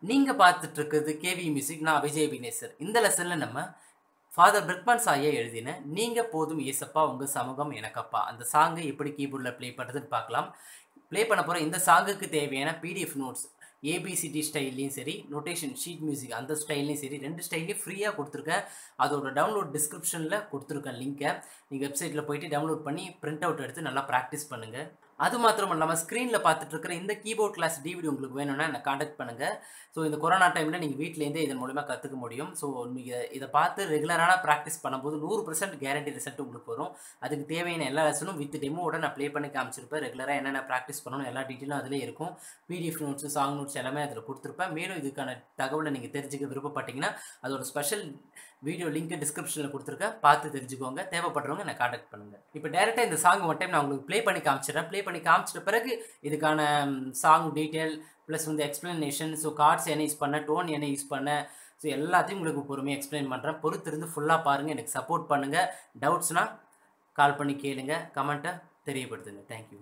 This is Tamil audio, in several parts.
நீங்கள் பார்த்துட்டு இருக்கிறது கேவி மியூசிக் நான் விஜய் வினேசர் இந்த லெசனில் நம்ம ஃபாதர் பிரிக்மன் சாயை எழுதின நீங்கள் போதும் ஏசப்பா உங்கள் சமூகம் எனக்கப்பா அந்த சாங்கை எப்படி கீபோர்டில் ப்ளே பண்ணுறதுன்னு பார்க்கலாம் ப்ளே பண்ண போகிற இந்த சாங்குக்கு தேவையான பிடிஎஃப் நோட்ஸ் ஏபிசிடி ஸ்டைல்லையும் சரி நோட்டேஷன் ஷீட் மியூசிக் அந்த ஸ்டைல்லையும் சரி ரெண்டு ஸ்டைல்லையும் ஃப்ரீயாக கொடுத்துருக்கேன் அதோட டவுன்லோட் டிஸ்கிரிப்ஷனில் கொடுத்துருக்கேன் லிங்க்கை நீங்கள் வெப்சைட்டில் போயிட்டு டவுன்லோட் பண்ணி பிரிண்ட் அவுட் எடுத்து நல்லா ப்ராக்டிஸ் பண்ணுங்கள் அது மாத்திரம் இல்லாமல் ஸ்க்ரீனில் பார்த்துட்டு இருக்கிற இந்த கீபோர்ட் கிளாஸ் டிவிடி உங்களுக்கு வேணும்னா என்னை காண்டாக்ட் பண்ணுங்கள் ஸோ இந்த கொரோனா டைமில் நீங்கள் வீட்டிலேருந்தே இதன் மூலிமா கற்றுக்க முடியும் ஸோ நீங்கள் இதை பார்த்து ரெகுலரான ப்ராக்டிஸ் பண்ணும்போது நூறு பர்சன்ட் கேரண்டி ரிசல்ட் உங்களுக்கு வரும் அதுக்கு தேவையான எல்லா லெசனும் வித் டெமோட நான் ப்ளே பண்ணி காமிச்சிருப்பேன் ரெகுலராக என்னென்ன ப்ராக்டிஸ் பண்ணணும் எல்லா டீட்டெயிலும் அதிலே இருக்கும் பிடிஎஃப் நோட்ஸ் சாங் நோட்ஸ் எல்லாமே அதில் கொடுத்துருப்பேன் மேலும் இதுக்கான தகவலை நீங்கள் தெரிஞ்சுக்க விருப்பப்பட்டீங்கன்னா அதோட ஸ்பெஷல் வீடியோ லிங்க் டிஸ்கிரிப்ஷனில் கொடுத்துருக்கேன் பார்த்து தெரிஞ்சுக்கோங்க தேவைப்படுறவங்க என்னை காண்டாக்ட் பண்ணுங்கள் இப்போ டேரெக்டாக இந்த சாங் ஒன் டைம் நான் உங்களுக்கு ப்ளே பண்ணி காமிச்சிடுறேன் ப்ளே பண்ணி காமிச்சிட்ட பிறகு இதுக்கான சாங் டீட்டெயில் ப்ளஸ் வந்து எக்ஸ்ப்ளனேஷன் ஸோ கார்ட்ஸ் என்ன யூஸ் பண்ண டோன் என்ன யூஸ் பண்ண ஸோ எல்லாத்தையும் உங்களுக்கு பொறுமையாக எக்ஸ்பிளைன் பண்ணுறேன் பொறுத்து இருந்து ஃபுல்லாக பாருங்கள் எனக்கு சப்போர்ட் பண்ணுங்கள் டவுட்ஸ்னால் கால் பண்ணி கேளுங்க கமெண்ட்டை தெரியப்படுத்துங்க தேங்க்யூ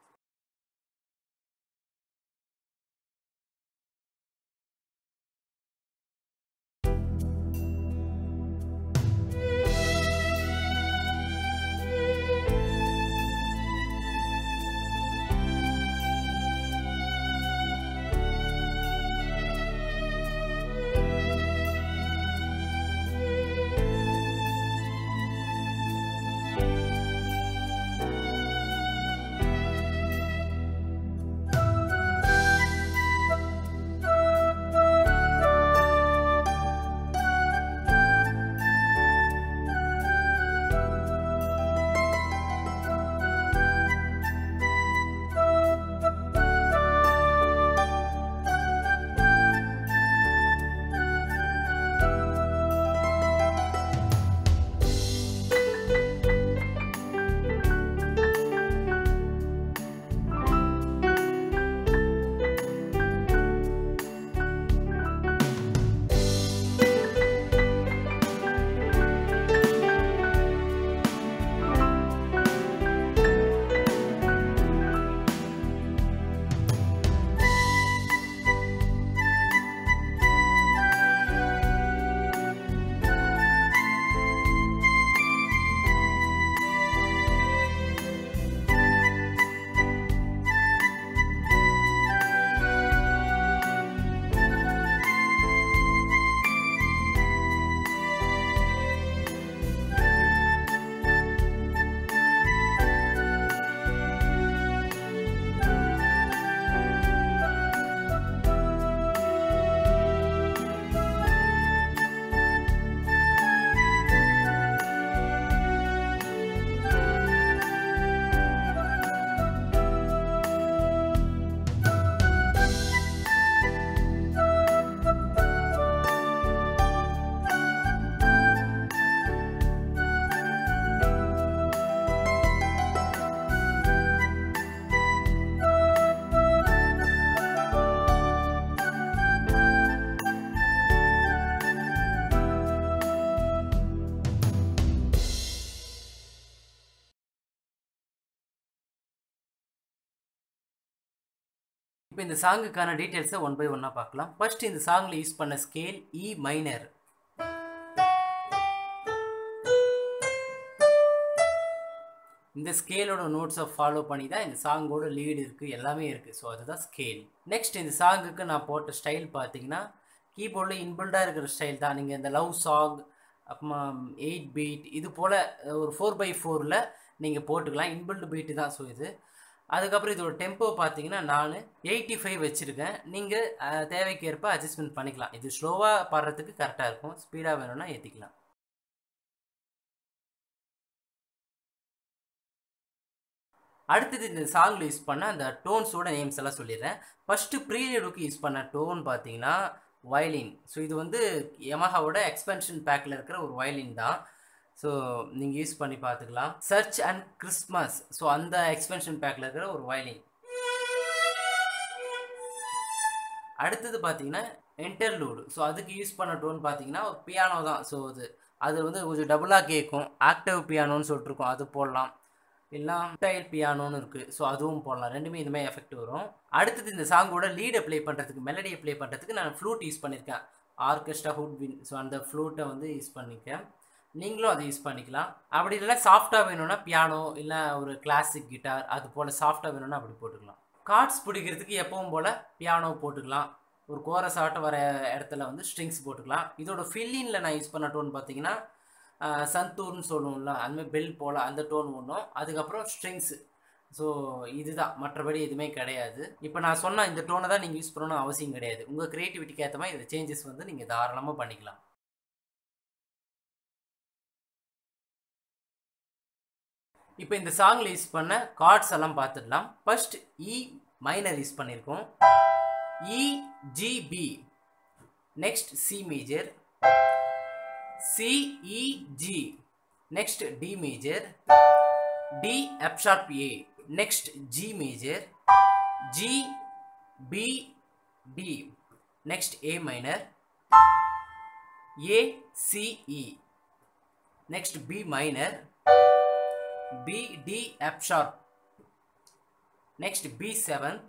இப்போ இந்த சாங்குக்கான டீட்டெயில்ஸை ஒன் பை ஒன்னாக பார்க்கலாம் ஃபர்ஸ்ட் இந்த சாங்கில் யூஸ் பண்ண ஸ்கேல் இ மைனர் இந்த ஸ்கேலோட நோட்ஸை ஃபாலோ பண்ணி தான் இந்த சாங்கோட லீடு இருக்குது எல்லாமே இருக்குது ஸோ அதுதான் ஸ்கேல் நெக்ஸ்ட் இந்த சாங்குக்கு நான் போட்ட ஸ்டைல் பார்த்தீங்கன்னா கீபோர்டில் இன்பில்டாக இருக்கிற ஸ்டைல் தான் நீங்கள் இந்த லவ் சாங் அப்புறமா எயிட் பீட் இது போல் ஒரு ஃபோர் பை ஃபோரில் நீங்கள் போட்டுக்கலாம் இன்பில்டு பீட்டு தான் ஸோ இது அதுக்கப்புறம் இதோட டெம்போ பார்த்தீங்கன்னா நான் எயிட்டி ஃபைவ் வச்சுருக்கேன் நீங்கள் தேவைக்கேற்ப அட்ஜஸ்ட்மெண்ட் பண்ணிக்கலாம் இது ஸ்லோவாக பாடுறதுக்கு கரெக்டாக இருக்கும் ஸ்பீடாக வேணும்னா ஏற்றிக்கலாம் அடுத்தது இந்த சாங்கில் யூஸ் பண்ண அந்த டோன்ஸோட நேம்ஸ் எல்லாம் சொல்லிடுறேன் ஃபஸ்ட்டு ப்ரீலியடுக்கு யூஸ் பண்ண டோன் பார்த்தீங்கன்னா வயலின் ஸோ இது வந்து யமஹாவோட எக்ஸ்பென்ஷன் பேக்கில் இருக்கிற ஒரு வயலின் தான் ஸோ நீங்கள் யூஸ் பண்ணி பார்த்துக்கலாம் சர்ச் அண்ட் கிறிஸ்மஸ் ஸோ அந்த எக்ஸ்பென்ஷன் பேக்கில் இருக்கிற ஒரு வயலின் அடுத்தது பார்த்தீங்கன்னா இன்டர்லூடு ஸோ அதுக்கு யூஸ் பண்ண டோன் பார்த்தீங்கன்னா ஒரு பியானோ தான் ஸோ அது அது வந்து கொஞ்சம் டபுளாக கேட்கும் ஆக்டிவ் பியானோன்னு சொல்லிட்டுருக்கோம் அது போடலாம் இல்லைனா டைல் பியானோன்னு இருக்குது ஸோ அதுவும் போடலாம் ரெண்டுமே இதுமே எஃபெக்ட் வரும் அடுத்தது இந்த சாங்கோட லீடை ப்ளே பண்ணுறதுக்கு மெலடியை ப்ளே பண்ணுறதுக்கு நான் ஃப்ளூட் யூஸ் பண்ணியிருக்கேன் ஆர்கெஸ்ட்ரா ஹுட் வின் ஸோ அந்த ஃப்ளூட்டை வந்து யூஸ் பண்ணியிருக்கேன் நீங்களும் அதை யூஸ் பண்ணிக்கலாம் அப்படி இல்லைனா சாஃப்டாக வேணும்னா பியானோ இல்லை ஒரு கிளாசிக் கிட்டார் அது போல் சாஃப்டாக வேணும்னா அப்படி போட்டுக்கலாம் கார்ட்ஸ் பிடிக்கிறதுக்கு எப்பவும் போல் பியானோ போட்டுக்கலாம் ஒரு கோரஸ் ஆட்டம் வர இடத்துல வந்து ஸ்ட்ரிங்ஸ் போட்டுக்கலாம் இதோட ஃபில்லிங்கில் நான் யூஸ் பண்ண டோன் பார்த்தீங்கன்னா சந்தூர்னு சொல்லுவோம்ல அதுமாதிரி பெல் போல் அந்த டோன் ஒன்றும் அதுக்கப்புறம் ஸ்ட்ரிங்ஸு ஸோ இதுதான் மற்றபடி எதுவுமே கிடையாது இப்போ நான் சொன்ன இந்த டோனை தான் நீங்கள் யூஸ் பண்ணணும்னு அவசியம் கிடையாது உங்கள் க்ரியேட்டிவிட்டிக்கு ஏற்ற மாதிரி இந்த சேஞ்சஸ் வந்து நீங்கள் தாராளமாக பண்ணிக்கலாம் இப்போ இந்த சாங்கில் யூஸ் பண்ண கார்ட்ஸ் எல்லாம் பார்த்துடலாம் ஃபர்ஸ்ட் இ மைனர் யூஸ் பண்ணியிருக்கோம் E G B next C major C E G next D major D F sharp A next G major G B D next A minor A C E next B minor B D F sharp. Next B seventh.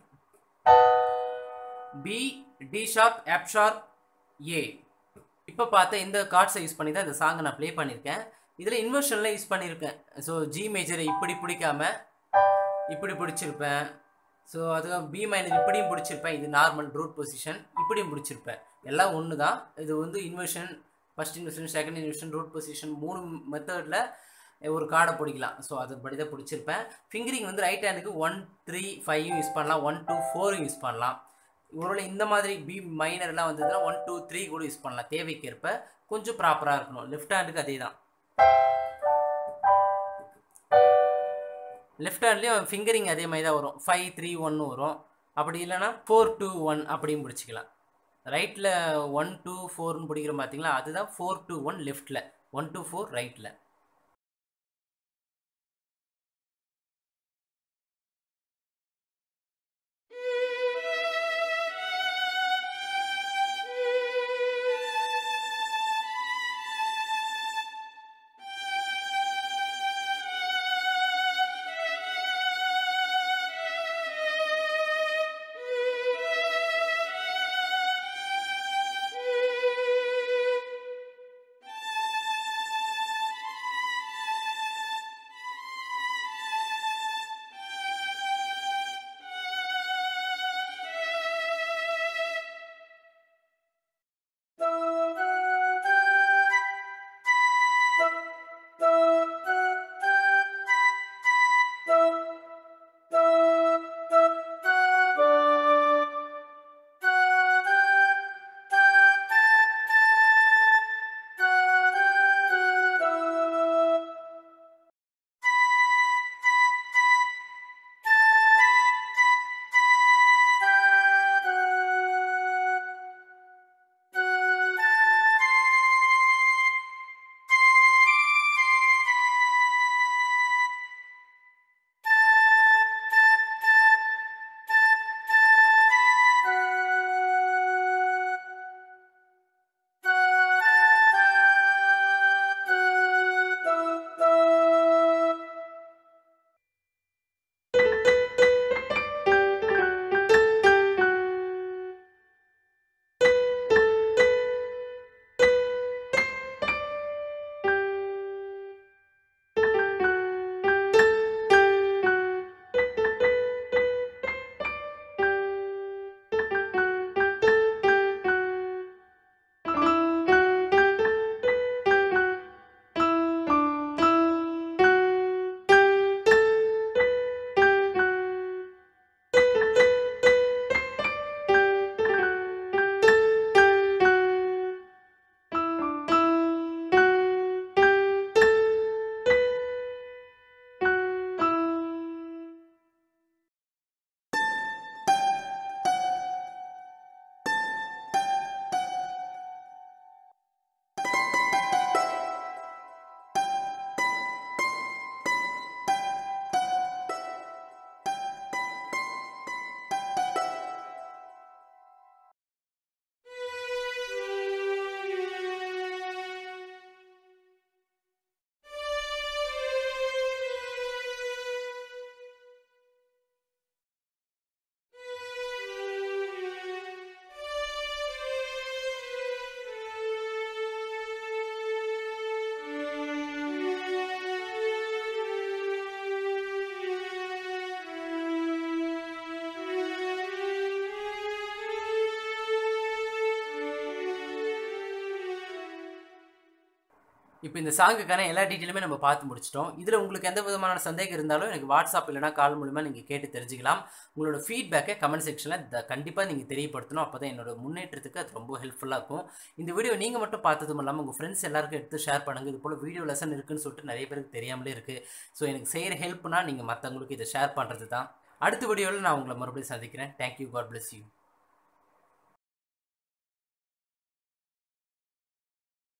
B D sharp F sharp A. இப்போ பார்த்த இந்த கார்ட்ஸை யூஸ் பண்ணி தான் இந்த சாங்கை நான் ப்ளே பண்ணியிருக்கேன் இதில் இன்வர்ஷனில் யூஸ் பண்ணியிருக்கேன் ஸோ ஜி மேஜரை இப்படி பிடிக்காம இப்படி பிடிச்சிருப்பேன் ஸோ அதுக்கு பி மைனர் இப்படியும் பிடிச்சிருப்பேன் இது நார்மல் ரூட் பொசிஷன் இப்படியும் பிடிச்சிருப்பேன் எல்லாம் ஒன்று தான் இது வந்து inversion first inversion second inversion root position மூணு மெத்தடில் ஒரு கார்டை பிடிக்கலாம் ஸோ அதுபடி தான் பிடிச்சிருப்பேன் ஃபிங்கரிங் வந்து ரைட் ஹேண்டுக்கு ஒன் த்ரீ ஃபைவ் யூஸ் பண்ணலாம் ஒன் டூ ஃபோரும் யூஸ் பண்ணலாம் ஒருவேளை இந்த மாதிரி பி மைனர்லாம் வந்ததுன்னா ஒன் டூ த்ரீ கூட யூஸ் பண்ணலாம் தேவைக்கேற்ப கொஞ்சம் ப்ராப்பராக இருக்கணும் லெஃப்ட் ஹேண்டுக்கு அதே தான் லெஃப்ட் ஹேண்ட்லேயும் ஃபிங்கரிங் அதே மாதிரி தான் வரும் ஃபைவ் த்ரீ ஒன்று வரும் அப்படி இல்லைன்னா ஃபோர் டூ ஒன் அப்படியும் பிடிச்சிக்கலாம் ரைட்டில் ஒன் டூ ஃபோர்னு பிடிக்கிறோம் பார்த்தீங்களா அதுதான் ஃபோர் டூ ஒன் லெஃப்ட்டில் ஒன் டூ ஃபோர் ரைட்டில் இப்போ இந்த சாங்குக்கான எல்லா டீட்டெயிலுமே நம்ம பார்த்து முடிச்சிட்டோம் இதில் உங்களுக்கு எந்த விதமான சந்தேகம் இருந்தாலும் எனக்கு வாட்ஸ்அப் இல்லைனா கால் மூலிமா நீங்கள் கேட்டு தெரிஞ்சுக்கலாம் உங்களோட ஃபீட்பேக்கை கமெண்ட் செக்ஷனில் கண்டிப்பாக நீங்கள் தெரியப்படுத்தணும் அப்போ தான் என்னோட முன்னேற்றத்துக்கு அது ரொம்ப ஹெல்ப்ஃபுல்லாக இருக்கும் இந்த வீடியோ நீங்கள் மட்டும் பார்த்ததும் இல்லாமல் உங்கள் ஃப்ரெண்ட்ஸ் எல்லாருக்கும் எடுத்து ஷேர் பண்ணுங்கள் இது போல் வீடியோ லெசன் இருக்குன்னு சொல்லிட்டு நிறைய பேருக்கு தெரியாமலே இருக்குது ஸோ எனக்கு செய்கிற ஹெல்ப்னா நீங்கள் மற்றவங்களுக்கு இதை ஷேர் பண்ணுறது தான் அடுத்த வீடியோவில் நான் உங்களை மறுபடியும் சந்திக்கிறேன் தேங்க்யூ காட் பிளஸ் யூ